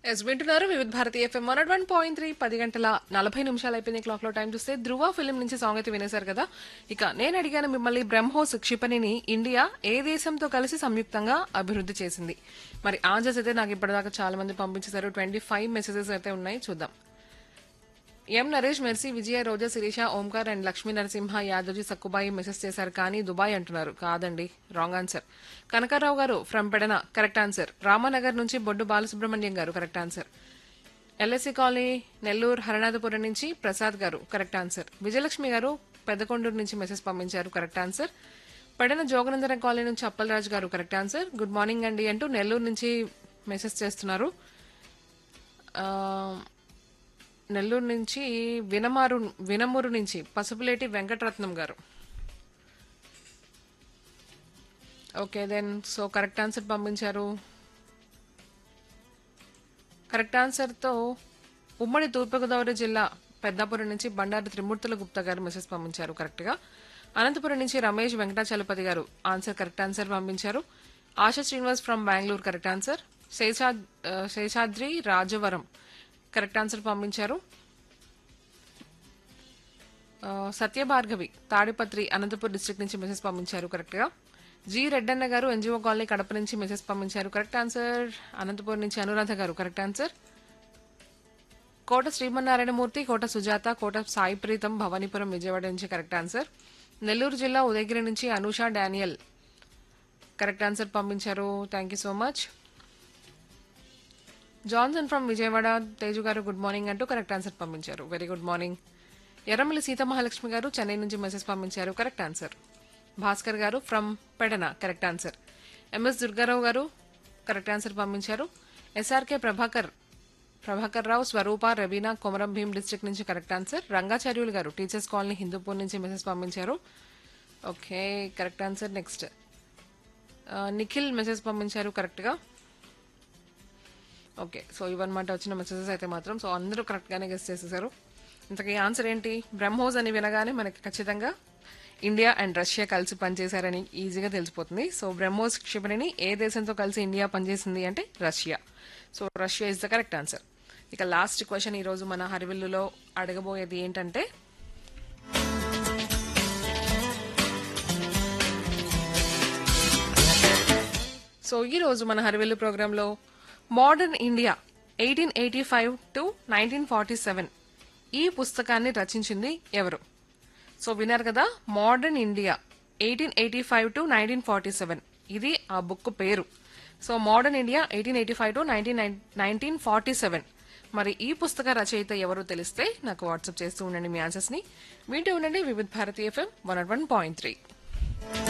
yes వింటున్నారు Vividh Bharati FM one one point three పది గంటల నలభై నిమిషాలు అయిపోయింది క్లాక్ లో టైం చూస్తే ధృవ ఫిల్మ్ నుంచి సాంగ్ అయితే వినేశారు కదా ఇక నేను అడిగాను మిమ్మల్ని బ్రహ్మోస్ క్షిపణిని ఇండియా ఏ దేశంతో కలిసి సంయుక్తంగా అభివృద్ధి చేసింది మరి ఆన్సర్స్ అయితే నాకు ఇప్పటిదాకా చాలా మంది పంపించేశారు ట్వంటీ ఫైవ్ మెసేజెస్ అయితే ఉన్నాయి చూద్దాం M Naresh Mercy Vijaya Roja Sirisha Omkar and Lakshmi Narasimha Yadavji Sakkubai message చేశారు కానీ దుబాయ్ అంటున్నారు కాదండి రాంగ్ ఆన్సర్ కనకారావు గారు from Pedana correct answer Ramanagar నుంచి బొడ్డు బాలసుబ్రహ్మణ్యం గారు correct answer LSC colony Nellore Haranathapuram నుంచి ప్రసాద్ గారు కరెక్ట్ ఆన్సర్ విజయలక్ష్మి గారు పెద్దకొండూరు నుంచి మెసేజ్ పంపించారు కరెక్ట్ ఆన్సర్ పడిన జోగనందరం కాలనీ నుంచి అప్పలరాజు గారు కరెక్ట్ ఆన్సర్ గుడ్ మార్నింగ్ అండి అంటూ నెల్లూరు నుంచి మెసేజ్ చేస్తున్నారు ఆ, నెల్లూరు నుంచి వినమారు వినమూరు నుంచి పసుపులేటి వెంకటరత్నం గారు okay then so correct answer పంపించారు కరెక్ట్ ఆన్సర్తో ఉమ్మడి తూర్పుగోదావరి జిల్లా పెద్దాపురం నుంచి బండారు త్రిమూర్తుల గుప్తా గారు మెసేజ్ పంపించారు కరెక్ట్గా అనంతపురం నుంచి రమేష్ వెంకటాచలపతి గారు ఆన్సర్ కరెక్ట్ ఆన్సర్ పంపించారు Asha Srinivas from Bengaluru correct answer శేషాద్ ఆ, శేషాద్రి రాజవరం కరెక్ట్ ఆన్సర్ పంపించారు ఆ, సత్యభార్గవి తాడిపత్రి అనంతపూర్ డిస్ట్రిక్ట్ నుంచి మెసేజ్ పంపించారు కరెక్ట్గా జి రెడ్డన్న గారు ఎన్జిఓ కాలనీ కడప నుంచి మెసేజ్ పంపించారు కరెక్ట్ ఆన్సర్ అనంతపూర్ నుంచి అనురాధ గారు కరెక్ట్ ఆన్సర్ కోట శ్రీమన్నారాయణమూర్తి కోట సుజాత కోట సాయి ప్రీతం భవానీపురం విజయవాడ నుంచి కరెక్ట్ ఆన్సర్ నెల్లూరు జిల్లా ఉదయగిరి నుంచి అనూష డానియల్ కరెక్ట్ ఆన్సర్ పంపించారు thank you so much Johnson from Vijayawada Teju గారు గుడ్ మార్నింగ్ అంటూ కరెక్ట్ ఆన్సర్ పంపించారు very good morning Erramalli Seethamahalakshmi గారు చెన్నై నుంచి మెసేజ్ పంపించారు కరెక్ట్ ఆన్సర్ భాస్కర్ గారు from Pedana correct answer MS Durgarao గారు కరెక్ట్ ఆన్సర్ పంపించారు ఎస్ఆర్కే ప్రభాకర్ ప్రభాకర్ రావు స్వరూప రవీనా కొమరం భీం డిస్ట్రిక్ట్ నుంచి కరెక్ట్ ఆన్సర్ రంగాచార్యులు గారు టీచర్స్ కాలనీ హిందూపూర్ నుంచి మెసేజ్ పంపించారు okay correct answer next Nikhil message పంపించారు కరెక్ట్గా ఓకే సో ఇవన్నమాట వచ్చిన మెసేజెస్ అయితే మాత్రం సో అందరూ కరెక్ట్గానే గెస్ట్ చేసేసారు ఇంతకీ ఆన్సర్ ఏంటి బ్రహ్మోస్ అని వినగానే మనకి ఖచ్చితంగా ఇండియా అండ్ రష్యా కలిసి పనిచేశారని ఈజీగా తెలిసిపోతుంది సో బ్రహ్మోస్ క్షిపణిని ఏ దేశంతో కలిసి ఇండియా పనిచేసింది అంటే Russia so Russia is the correct answer ఇక లాస్ట్ క్వశ్చన్ ఈరోజు మన హరివిల్లులో అడగబోయేది ఏంటంటే సో ఈ రోజు మన హరివెల్లు ప్రోగ్రాంలో modern India eighteen eighty five to nineteen forty seven ఈ పుస్తకాన్ని రచించింది ఎవరు సో విన్నారు కదా modern India eighteen eighty five to nineteen forty seven ఇది ఆ బుక్ పేరు so modern India eighteen eighty five to nineteen nineteen forty seven మరి ఈ పుస్తక రచయిత ఎవరో తెలిస్తే నాకు వాట్సాప్ చేస్తూ ఉండండి మీ ఆన్సర్స్ని వింటూ ఉండండి Vividh Bharati FM one one point three